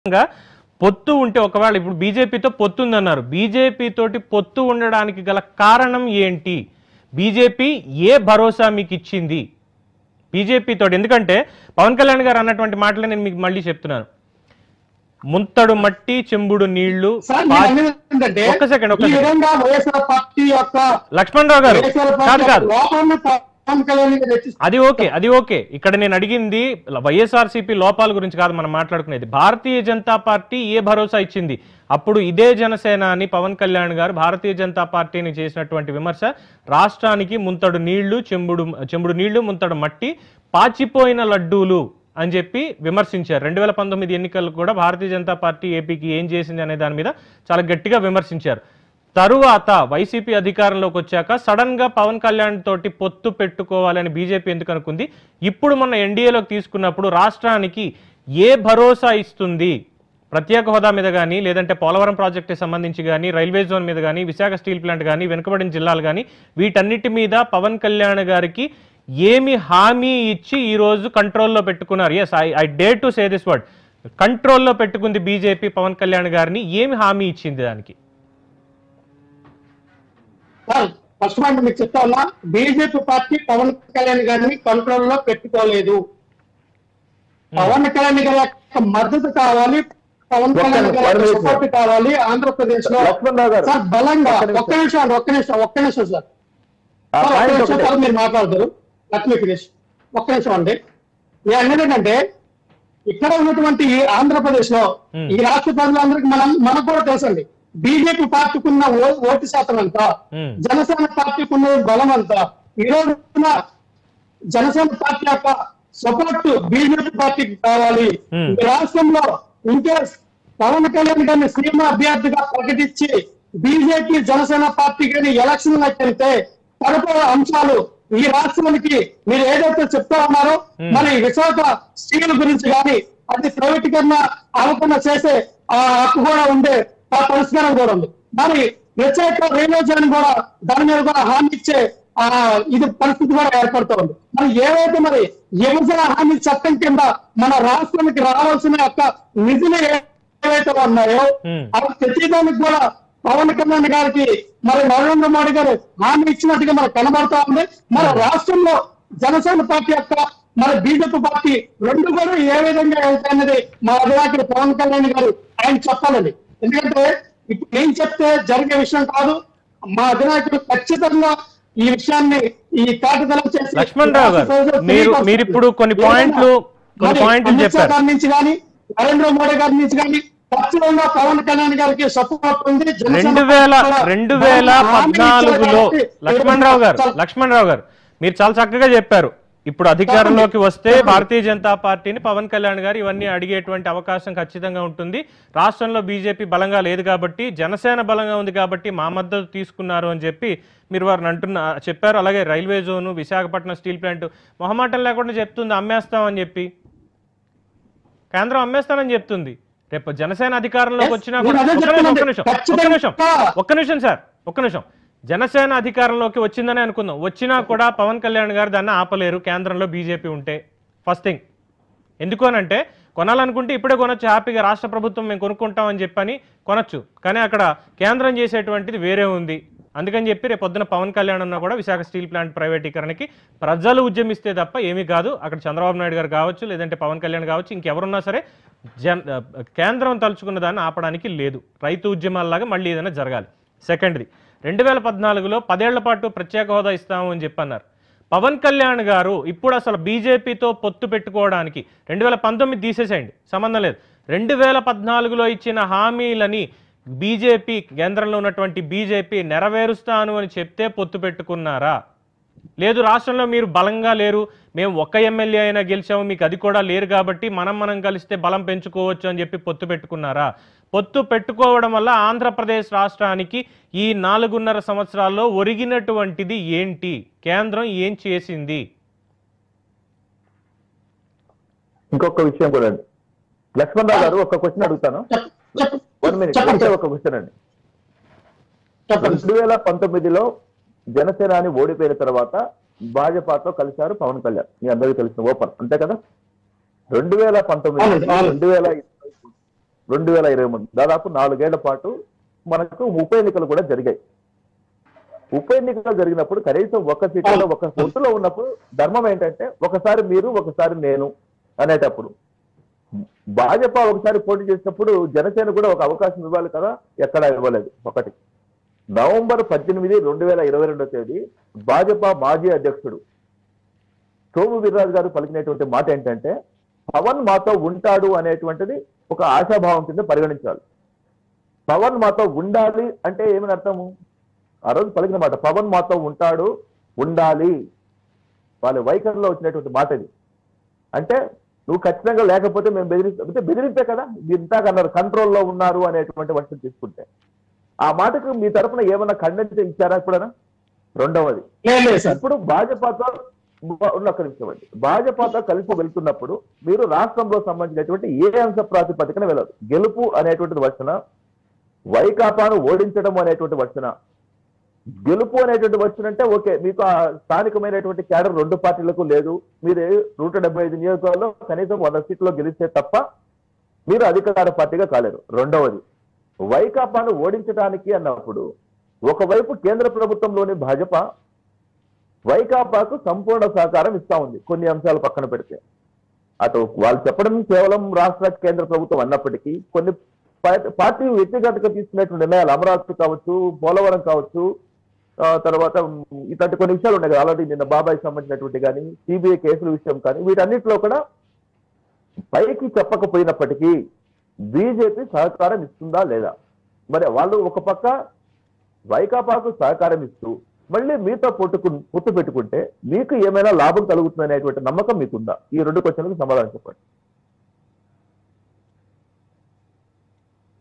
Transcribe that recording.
గా పొత్తు ఉంటే ఒకవేళ ఇప్పుడు బీజేపీతో పొత్తు ఉందన్నారు బీజేపీ తోటి పొత్తు ఉండడానికి గల కారణం ఏంటి బీజేపీ ఏ భరోసా మీకు ఇచ్చింది బీజేపీ తోటి ఎందుకంటే పవన్ కళ్యాణ్ గారు అన్నటువంటి మాటలు నేను మీకు మళ్ళీ చెప్తున్నాను ముంతడు మట్టి చెంబుడు నీళ్లు సార్ పా- నేను అనేది ఏంటంటే ఒక్క సెకండ్, ఒక్క ఈ సెకండ్. విధంగా వైఎస్ఆర్ పార్టీ యొక్క లక్ష్మణరావు గారు వైఎస్ఆర్ కాదు పార్టీ కాదు లోపాలను పవన్ కళ్యాణ్ గారు హెచ్చిస్తారు. అది ఓకే అది ఓకే ఇక్కడ నేను అడిగింది వైఎస్ఆర్సీపీ లోపాల గురించి కాదు మనం మాట్లాడుకునేది భారతీయ జనతా పార్టీ ఏ భరోసా ఇచ్చింది అప్పుడు ఇదే జనసేన అని పవన్ కళ్యాణ్ గారు భారతీయ జనతా పార్టీని చేసినటువంటి విమర్శ రాష్ట్రానికి ముంతడు నీళ్లు చెంబుడు చెంబుడు నీళ్లు ముంతడు మట్టి పాచిపోయిన లడ్డూలు అని చెప్పి విమర్శించారు రెండు వేల పంతొమ్మిది ఎన్నికలు కూడా భారతీయ జనతా పార్టీ ఏపీకి ఏం చేసింది అనే దాని మీద చాలా గట్టిగా విమర్శించారు తరువాత వైసీపీ అధికారంలోకి వచ్చాక సడన్ గా పవన్ కళ్యాణ్ తోటి పొత్తు పెట్టుకోవాలని బీజేపీ ఎందుకు అనుకుంది ఇప్పుడు మొన్న ఎన్డీఏలోకి తీసుకున్నప్పుడు రాష్ట్రానికి ఏ భరోసా ఇస్తుంది ప్రత్యేక హోదా మీద కానీ లేదంటే పోలవరం ప్రాజెక్టు సంబంధించి కానీ రైల్వే జోన్ మీద కానీ విశాఖ స్టీల్ ప్లాంట్ కానీ వెనుకబడిన జిల్లాలు కానీ వీటన్నిటి మీద పవన్ కళ్యాణ్ గారికి ఏమి హామీ ఇచ్చి ఈ రోజు కంట్రోల్లో పెట్టుకున్నారు yes I I dare to say this word కంట్రోల్లో పెట్టుకుంది బీజేపీ పవన్ కళ్యాణ్ గారిని ఏమి హామీ ఇచ్చింది దానికి సార్ ఫస్ట్ పాయింట్ మీకు చెప్తా ఉన్నా బీజేపీ పార్టీ పవన్ కళ్యాణ్ గారిని కంట్రోల్ లో పెట్టుకోలేదు పవన్ కళ్యాణ్ గారి యొక్క మద్దతు కావాలి పవన్ కళ్యాణ్ గారి యొక్క ఒక్క నిమిషం. సపోర్ట్ కావాలి ఆంధ్రప్రదేశ్ లో లక్ష్మణరావు గారు సార్ బలంగా ఒక్క నిమిషం. ఒక్క నిమిషం అండి, ఒక్క నిమిషం ఒక్క నిమిషం సార్ ఆ సార్, ఒక్క పాయింట్ నిమిషం ఒకటే. సార్ మీరు మాట్లాడతారు లక్ష్మీ ఫినిష్ ఒక్క నిమిషం అండి నేను అనేది ఏంటంటే ఇక్కడ ఉన్నటువంటి ఈ ఆంధ్రప్రదేశ్ లో Hmm. ఈ రాష్ట్ర ప్రజలందరికీ మనం మనకు కూడా తెలుసండి బీజేపీ పార్టీకి ఉన్న ఓ- ఓటు శాతం ఎంత Hmm. జనసేన పార్టీకి ఉన్న బలం ఎంత ఈ రోజున జనసేన పార్టీ యొక్క సపోర్ట్ బీజేపీ పార్టీకి కావాలి Hmm. ఈ రాష్ట్రంలో ఇంకేస్ పవన్ కళ్యాణ్ గారిని సీఎం అభ్యర్థిగా ప్రకటించి బీజేపీ జనసేన పార్టీ కానీ ఎలక్షన్ వెళ్తే తదుపరి అంశాలు ఈ రాష్ట్రానికి మీరు ఏదైతే చెప్తా ఉన్నారో Hmm. మరి విశాఖ స్టీల్ గురించి కానీ అది ప్రైవేటీకరణ అవ్వకుండా చేసే ఆ హక్కు కూడా ఉండే ఆ పరిష్కారం కూడా ఉంది మరి ప్రత్యేక రైల్వే జోన్ కూడా దాని మీద కూడా హామీ ఇచ్చే ఆ ఇది పరిస్థితి కూడా ఏర్పడుతోంది మరి ఏవైతే మరి విభజన హామీ చట్టం కింద మన రాష్ట్రానికి రావాల్సిన యొక్క నిధులు ఏవైతే ఉన్నాయో Hmm. అవి ప్రతిదానికి కూడా పవన్ కళ్యాణ్ గారికి మరి నరేంద్ర మోడీ గారు హామీ ఇచ్చినట్టుగా మనకు కనబడతా ఉంది మన రాష్ట్రంలో జనసేన పార్టీ యొక్క మన బీజేపీ పార్టీ రెండు కూడా ఏ విధంగా వెళ్తాయన్నది మా అధినాయకుడు పవన్ కళ్యాణ్ గారు ఆయన చెప్పాలండి ఎందుకంటే ఇప్పుడు నేను చెప్తే జరిగే విషయం కాదు మా అధినాయకుడు ఖచ్చితంగా ఈ విషయాన్ని ఈ కాటుదలం చేసి లక్ష్మణ్ రావు గారు, రాష్ట్ర ప్రజలకు మీరు- తెలియపరుస్తారు. మీరు ఇప్పుడు కొన్ని పాయింట్లు- కొన్ని మరి పాయింట్లు అమిత్ షా చెప్పారు. గారి నుంచి కానీ నరేంద్ర మోడీ గారి నుంచి కానీ ఖచ్చితంగా పవన్ కళ్యాణ్ గారికి సపోర్ట్ ఉంది జనసేన రెండు వేల పార్టీ కూడా రెండు వేల హామీ ఇచ్చారు పద్నాలుగులో కాబట్టి లక్ష్మణరావు గారు చాలా- లక్ష్మణరావు గారు మీరు చాలా చక్కగా చెప్పారు ఇప్పుడు అధికారంలోకి వస్తే భారతీయ జనతా పార్టీని పవన్ కళ్యాణ్ గారు ఇవన్నీ అడిగేటువంటి అవకాశం ఖచ్చితంగా ఉంటుంది రాష్ట్రంలో బీజేపీ బలంగా లేదు కాబట్టి జనసేన బలంగా ఉంది కాబట్టి మా మద్దతు తీసుకున్నారు అని చెప్పి మీరు వారిని అంటున్న చెప్పారు అలాగే railway zone Visakhapatnam steel plant మొహమాటం లేకుండా చెప్తుంది అమ్మేస్తామని చెప్పి కేంద్రం అమ్మేస్తానని చెప్తుంది రేపు జనసేన అధికారంలోకి Yes, వచ్చినా నేను కూడా అదే ఒక్క నిమిషం, ఒక్క నిమిషం, చెప్తున్నాను. ఒక్క నిమిషం ఖచ్చితంగా. ఒక్క నిమిషం సార్ ఒక్క నిమిషం జనసేన అధికారంలోకి వచ్చిందని అనుకుందాం వచ్చినా కూడా పవన్ కళ్యాణ్ గారు దాన్ని ఆపలేరు కేంద్రంలో బీజేపీ ఉంటే ఫస్ట్ థింగ్ ఎందుకు అని అంటే కొనాలనుకుంటే ఇప్పుడే కొనొచ్చు హ్యాపీగా రాష్ట్ర ప్రభుత్వం మేము కొనుక్కుంటామని చెప్పని కొనొచ్చు కానీ అక్కడ కేంద్రం చేసేటువంటిది వేరే ఉంది అందుకని చెప్పి రేపు పొద్దున పవన్ కళ్యాణ్ అన్న కూడా విశాఖ స్టీల్ ప్లాంట్ ప్రైవేటీకరణకి ప్రజలు ఉద్యమిస్తే తప్ప ఏమీ కాదు అక్కడ చంద్రబాబు నాయుడు గారు కావచ్చు లేదంటే పవన్ కళ్యాణ్ కావచ్చు ఇంకెవరున్నా సరే జన్ కేంద్రం తలుచుకున్న దాన్ని ఆపడానికి లేదు రైతు ఉద్యమాల్లాగా మళ్ళీ ఏదైనా జరగాలి సెకండ్ది రెండు వేల పద్నాలుగులో పదేళ్ల పాటు ప్రత్యేక హోదా ఇస్తాము అని చెప్పన్నారు పవన్ కళ్యాణ్ గారు ఇప్పుడు అసలు బీజేపీతో పొత్తు పెట్టుకోవడానికి రెండు వేల పంతొమ్మిది తీసేసేయండి సంబంధం లేదు రెండు వేల పద్నాలుగులో ఇచ్చిన హామీలని బీజేపీ కేంద్రంలో ఉన్నటువంటి బీజేపీ నెరవేరుస్తాను అని చెప్తే పొత్తు పెట్టుకున్నారా లేదు రాష్ట్రంలో మీరు బలంగా లేరు మేము ఒక్క ఎమ్మెల్యే అయినా గెలిచాము మీకు అది కూడా లేరు కాబట్టి మనం మనం కలిస్తే బలం పెంచుకోవచ్చు అని చెప్పి పొత్తు పెట్టుకున్నారా పొత్తు పెట్టుకోవడం వల్ల ఆంధ్రప్రదేశ్ రాష్ట్రానికి ఈ నాలుగున్నర సంవత్సరాల్లో ఒరిగినటువంటిది ఏంటి కేంద్రం ఏం చేసింది ఇంకొక విషయం కూడా అండి లక్ష్మణరావు గారు ఒక క్వశ్చన్ అడుగుతాను చెప్- చెప్- వన్ మినిట్ చెప్పండి ఒకే సార్. ఒక క్వశ్చన్ అండి చెప్పండి రెండు వేల పంతొమ్మిదిలో జనసేనాని ఓడిపోయిన తర్వాత భాజపాతో కలిశారు పవన్ కళ్యాణ్ మీ అందరికీ తెలిసిన ఓపెన్ అంతే కదా రెండు వేల పంతొమ్మిది అవునండి, అవునండి. రెండు వేల రెండు వేల ఇరవై మూడు దాదాపు నాలుగేళ్ల పాటు మనకు ఉప ఎన్నికలు కూడా జరిగాయి ఉప ఎన్నికలు జరిగినప్పుడు కనీసం ఒక సీట్లో ఒక పొత్తులో ఉన్నప్పుడు ధర్మం ఏంటంటే ఒకసారి మీరు ఒకసారి నేను అనేటప్పుడు భాజపా ఒకసారి పోటీ చేసినప్పుడు జనసేన కూడా ఒక అవకాశం ఇవ్వాలి కదా ఎక్కడా ఇవ్వలేదు ఒకటి నవంబర్ పద్దెనిమిది రెండు వేల ఇరవై రెండో తేదీ భాజపా మాజీ అధ్యక్షుడు సోము వీర్రాజు గారు పలికినటువంటి మాట ఏంటంటే పవన్ మాతో ఉంటాడు అనేటువంటిది ఒక ఆశాభావం కింద పరిగణించాలి పవన్ మాతో ఉండాలి అంటే ఏమని అర్థము ఆ రోజు పలికిన మాట పవన్ మాతో ఉంటాడు ఉండాలి వాళ్ళ వైఖరిలో వచ్చినటువంటి మాట ఇది అంటే నువ్వు ఖచ్చితంగా లేకపోతే మేము బెదిరిస్తాం అంటే బెదిరింపే కదా మీరు ఇంతాక అన్నారు కంట్రోల్లో ఉన్నారు అనేటువంటి వర్షం తీసుకుంటే ఆ మాటకు మీ తరపున ఏమన్నా ఖండించి ఇచ్చారా ఎప్పుడైనా రెండవది లేదు లేదు సార్ ఇప్పుడు భాజపాతో బ- ఉన్న ఒక్క నిమిషం అండి భాజపాతో కలిసి వెళ్తున్నప్పుడు మీరు రాష్ట్రంలో సంబంధించినటువంటి ఏ అంశ ప్రాతిపదికన వెళ్ళదు గెలుపు అనేటువంటిది వచ్చిన వైకాపాను ఓడించడం అనేటువంటి వచ్చిన గెలుపు అనేటువంటి వచ్చినంటే ఓకే మీకు ఆ స్థానికమైనటువంటి క్యాడర్ రెండు పార్టీలకు లేదు మీరు నూట డెబ్బై ఐదు నియోజకవర్గాల్లో కనీసం వంద సీట్లో గెలిస్తే తప్ప మీరు అధికార పార్టీగా కాలేరు రెండవది వైకాపాను ఓడించడానికి అన్నప్పుడు ఒకవైపు కేంద్ర ప్రభుత్వంలోని భాజపా వైకాపాకు సంపూర్ణ సహకారం ఇస్తా ఉంది కొన్ని అంశాలు పక్కన పెడితే అటు వాళ్ళు చెప్పడం కేవలం రాష్ట్ర కేంద్ర ప్రభుత్వం అన్నప్పటికీ కొన్ని పా- పార్టీ వ్యక్తిగతంగా తీసుకునేటువంటి నిర్ణయాలు అమరావతి కావచ్చు పోలవరం కావచ్చు ఆ, తర్వాత ఉమ్, ఇట్లాంటి కొన్ని విషయాలు ఉన్నాయి కదా ఆల్రెడీ నిన్న బాబాయ్ సంబంధించినటువంటి కానీ సిబిఐ కేసుల విషయం కానీ వీటన్నిటిలో కూడా పైకి చెప్పకపోయినప్పటికీ బీజేపీ సహకారం ఇస్తుందా లేదా మరి వాళ్ళు ఒక పక్క వైకాపాకు సహకారం ఇస్తూ మళ్ళీ మీతో పొట్టుకు పొత్తు పెట్టుకుంటే మీకు ఏమైనా లాభం కలుగుతుంది అనేటువంటి నమ్మకం మీకుందా ఈ రెండు క్వశ్చన్లకు సమాధానం చెప్పండి